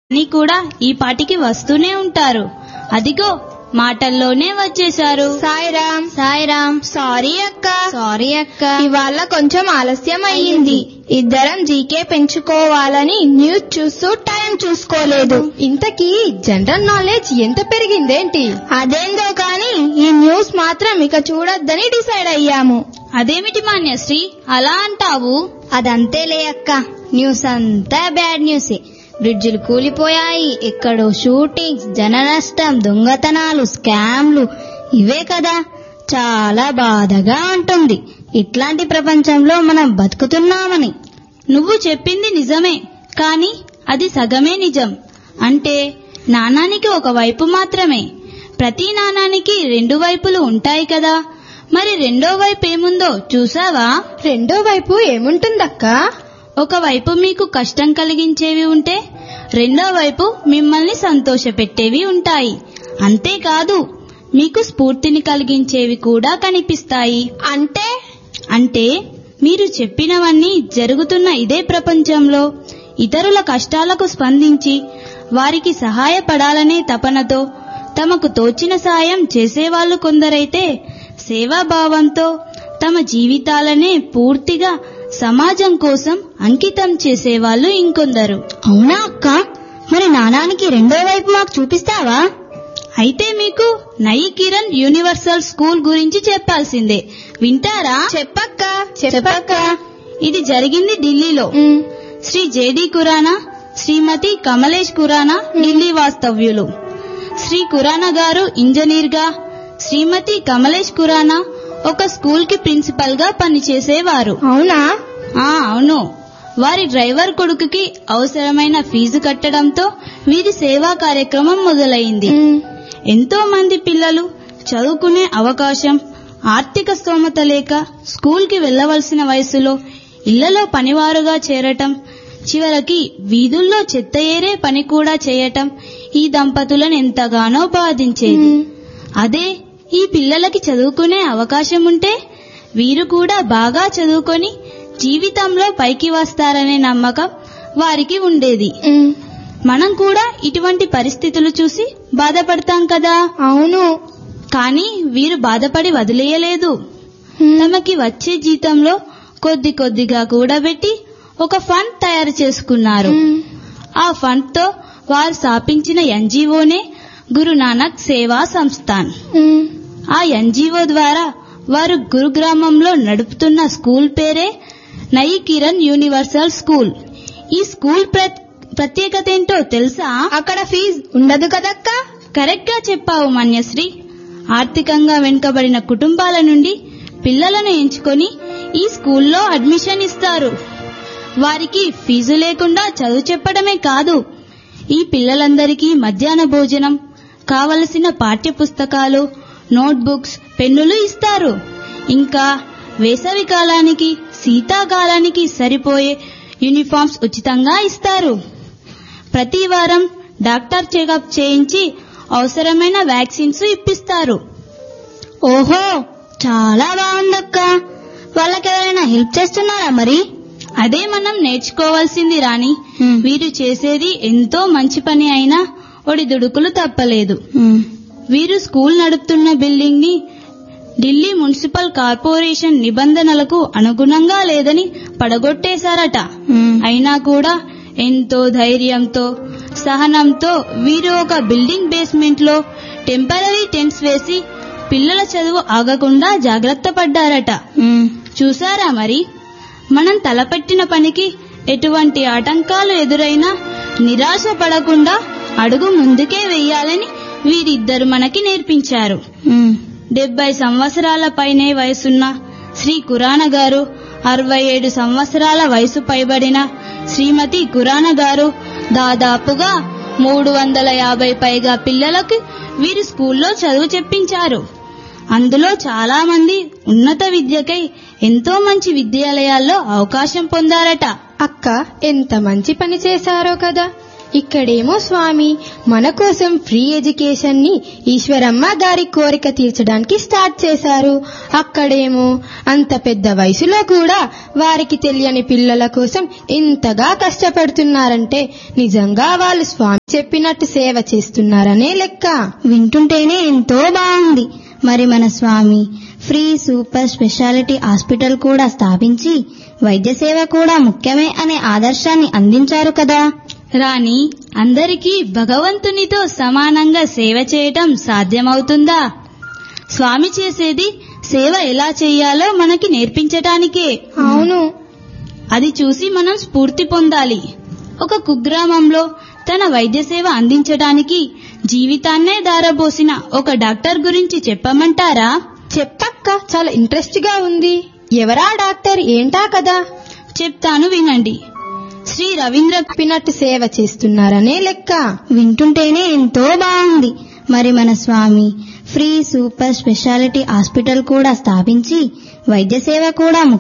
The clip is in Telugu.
అని కూడా ఈ పాటికి వస్తూనే ఉంటారు అదిగో మాటల్లోనే వచ్చేశారు సాయిరామ్ సాయిరామ్ సారీ అక్క సారీ అక్క ఇవాళ కొంచెం ఆలస్యం అయ్యింది ఇద్దరం జీకే పెంచుకోవాలని న్యూస్ చూస్తూ టైం చూసుకోలేదు ఇంతకీ జనరల్ నాలెడ్జ్ ఎంత పెరిగిందేంటి అదేందో కానీ ఈ న్యూస్ మాత్రం ఇక చూడొద్దని డిసైడ్ అయ్యాము అదేమిటి మాన్యశ్రీ అలా అంటావు అదంతేలే అక్క న్యూస్ అంతా బ్యాడ్ న్యూసే బ్రిడ్జిలు కూలిపోయాయి ఎక్కడో షూటింగ్స్ జన నష్టం దొంగతనాలు స్కామ్లు ఇవే కదా చాలా బాధగా ఉంటుంది ఇట్లాంటి ప్రపంచంలో మనం బతుకుతున్నామని నువ్వు చెప్పింది నిజమే కాని అది సగమే నిజం అంటే నాణానికి ఒక వైపు మాత్రమే ప్రతి నాణానికి రెండు వైపులు ఉంటాయి కదా మరి రెండో వైపు ఏముందో చూసావా రెండో వైపు ఏముంటుందక్క ఒకవైపు మీకు కష్టం కలిగించేవి ఉంటే రెండో వైపు మిమ్మల్ని సంతోషపెట్టేవి ఉంటాయి అంతేకాదు మీకు స్ఫూర్తిని కలిగించేవి కూడా కనిపిస్తాయి అంటే అంటే మీరు చెప్పినవన్నీ జరుగుతున్న ఇదే ప్రపంచంలో ఇతరుల కష్టాలకు స్పందించి వారికి సహాయపడాలనే తపనతో తమకు తోచిన సాయం చేసేవాళ్లు కొందరైతే సేవాభావంతో తమ జీవితాలనే పూర్తిగా సమాజం కోసం అంకితం చేసేవాళ్లు ఇంకొందరు అవునా అక్క మరి నాణానికి రెండో వైపు మాకు చూపిస్తావా అయితే మీకు నయి కిరణ్ యూనివర్సల్ స్కూల్ గురించి చెప్పాల్సిందే వింటారా చెప్పక్క చెప్పక్క ఇది జరిగింది ఢిల్లీలో ఉమ్, శ్రీ జేడి కురానా శ్రీమతి కమలేష్ కురానా ఢిల్లీ వాస్తవ్యులు శ్రీ కురానా గారు ఇంజనీర్ గా శ్రీమతి కమలేష్ కురానా ఒక స్కూల్ కి ప్రిన్సిపల్ గా పనిచేసేవారు అవునా ఆ అవును వారి డ్రైవర్ కొడుకుకి అవసరమైన ఫీజు కట్టడంతో వీరి సేవా కార్యక్రమం మొదలైంది ఉమ్, ఎంతో మంది పిల్లలు చదువుకునే అవకాశం ఆర్థిక స్తోమత లేక స్కూల్ కి వెళ్లవలసిన వయసులో ఇళ్లలో పనివారుగా చేరటం చివరికి వీధుల్లో చెత్త ఏరే పని కూడా చేయటం ఈ దంపతులను ఎంతగానో బాధించేది ఉమ్. అదే ఈ పిల్లలకి చదువుకునే అవకాశం ఉంటే వీరు కూడా బాగా చదువుకొని జీవితంలో పైకి వస్తారనే నమ్మకం వారికి ఉండేది ఉమ్, మనం కూడా ఇటువంటి పరిస్థితులు చూసి బాధపడతాం కదా అవును కానీ వీరు బాధపడి వదిలేయలేదు ఉమ్, తమకి వచ్చే జీతంలో కొద్ది కొద్దిగా కూడబెట్టి ఒక ఫండ్ తయారు చేసుకున్నారు ఉమ్, ఆ ఫండ్ తో వారు స్థాపించిన ఎన్జీఓనే గురునానక్ సేవా సంస్థాన్ ఉమ్, ఆ ఎన్జీఓ ద్వారా వారు గురుగ్రామంలో నడుపుతున్న స్కూల్ పేరే నయి కిరణ్ యూనివర్సల్ స్కూల్ ఈ స్కూల్ ప్ర- ప్రత్యేకత ఏంటో తెలుసా అక్కడ ఫీజు ఉండదు కదక్క కరెక్ట్ గా చెప్పావు మన్యశ్రీ ఆర్థికంగా వెనుకబడిన కుటుంబాల నుండి పిల్లలను ఎంచుకొని ఈ స్కూల్లో అడ్మిషన్ ఇస్తారు వారికి ఫీజు లేకుండా చదువు చెప్పడమే కాదు ఈ పిల్లలందరికీ మధ్యాహ్న భోజనం కావలసిన పాఠ్య పుస్తకాలు నోట్బుక్స్ పెన్నులు ఇస్తారు ఇంకా వేసవి కాలానికి శీతాకాలానికి సరిపోయే యూనిఫామ్స్ ఉచితంగా ఇస్తారు ప్రతి వారం డాక్టర్ చెకప్ చేయించి అవసరమైన వ్యాక్సిన్స్ ఇప్పిస్తారు ఓహో చాలా బాగుందక్క వాళ్ళకెవరైనా హెల్ప్ చేస్తున్నారా మరి అదే మనం నేర్చుకోవాల్సింది రాని హ్మ్. వీరు చేసేది ఎంతో మంచి పని అయినా ఒడిదుడుకులు తప్పలేదు ఉమ్, వీరు స్కూల్ నడుపుతున్న బిల్డింగ్ ని ఢిల్లీ మున్సిపల్ కార్పొరేషన్ నిబంధనలకు అనుగుణంగా లేదని పడగొట్టేశారట ఉమ్. అయినా కూడా ఎంతో ధైర్యంతో సహనంతో వీరు ఒక బిల్డింగ్ బేస్మెంట్ లో టెంపరీ టెంట్స్ వేసి పిల్లల చదువు ఆగకుండా జాగ్రత్త పడ్డారట ఉమ్. చూసారా మరి మనం తలపెట్టిన పనికి ఎటువంటి ఆటంకాలు ఎదురైనా నిరాశ పడకుండా అడుగు ముందుకే వెయ్యాలని వీరిద్దరు మనకి నేర్పించారు ఉమ్. డెబ్బై సంవత్సరాల పైనే వయసున్న శ్రీ కురాన గారు అరవై ఏడు సంవత్సరాల వయసు పైబడిన శ్రీమతి కురాన గారు దాదాపుగా మూడు వందల యాభై పైగా పిల్లలకు వీరి స్కూల్లో చదువు చెప్పించారు అందులో చాలా మంది ఉన్నత విద్యకై ఎంతో మంచి విద్యాలయాల్లో అవకాశం పొందారట అక్క ఎంత మంచి పని చేశారో కదా ఇక్కడేమో స్వామి మన కోసం ఫ్రీ ఎడ్యుకేషన్ ని ఈశ్వరమ్మ గారి కోరిక తీర్చడానికి స్టార్ట్ చేశారు అక్కడేమో అంత పెద్ద వయసులో కూడా వారికి తెలియని పిల్లల కోసం ఇంతగా కష్టపడుతున్నారంటే నిజంగా వాళ్ళు స్వామి చెప్పినట్టు సేవ చేస్తున్నారనే లెక్క వింటుంటేనే ఎంతో బాగుంది మరి మన స్వామి ఫ్రీ సూపర్ స్పెషాలిటీ హాస్పిటల్ కూడా స్థాపించి వైద్య సేవ కూడా ముఖ్యమే అనే ఆదర్శాన్ని అందించారు కదా రాణి అందరికీ భగవంతునితో సమానంగా సేవ చేయటం సాధ్యమవుతుందా స్వామి చేసేది సేవ ఎలా చేయాలో మనకి నేర్పించటానికే అవును అది చూసి మనం స్ఫూర్తి పొందాలి ఒక కుగ్రామంలో తన వైద్య సేవ అందించడానికి జీవితాన్నే దారబోసిన ఒక డాక్టర్ గురించి చెప్పమంటారా చెప్పక్క చాలా ఇంట్రెస్ట్ గా ఉంది ఎవరా డాక్టర్ ఏంటా కదా చెప్తాను వినండి శ్రీ రవీంద్ర చెప్పినట్టు సేవ చేస్తున్నారనే లెక్క వింటుంటేనే ఎంతో బాగుంది మరి మన స్వామి ఫ్రీ సూపర్ స్పెషాలిటీ హాస్పిటల్ కూడా స్థాపించి వైద్య సేవ కూడా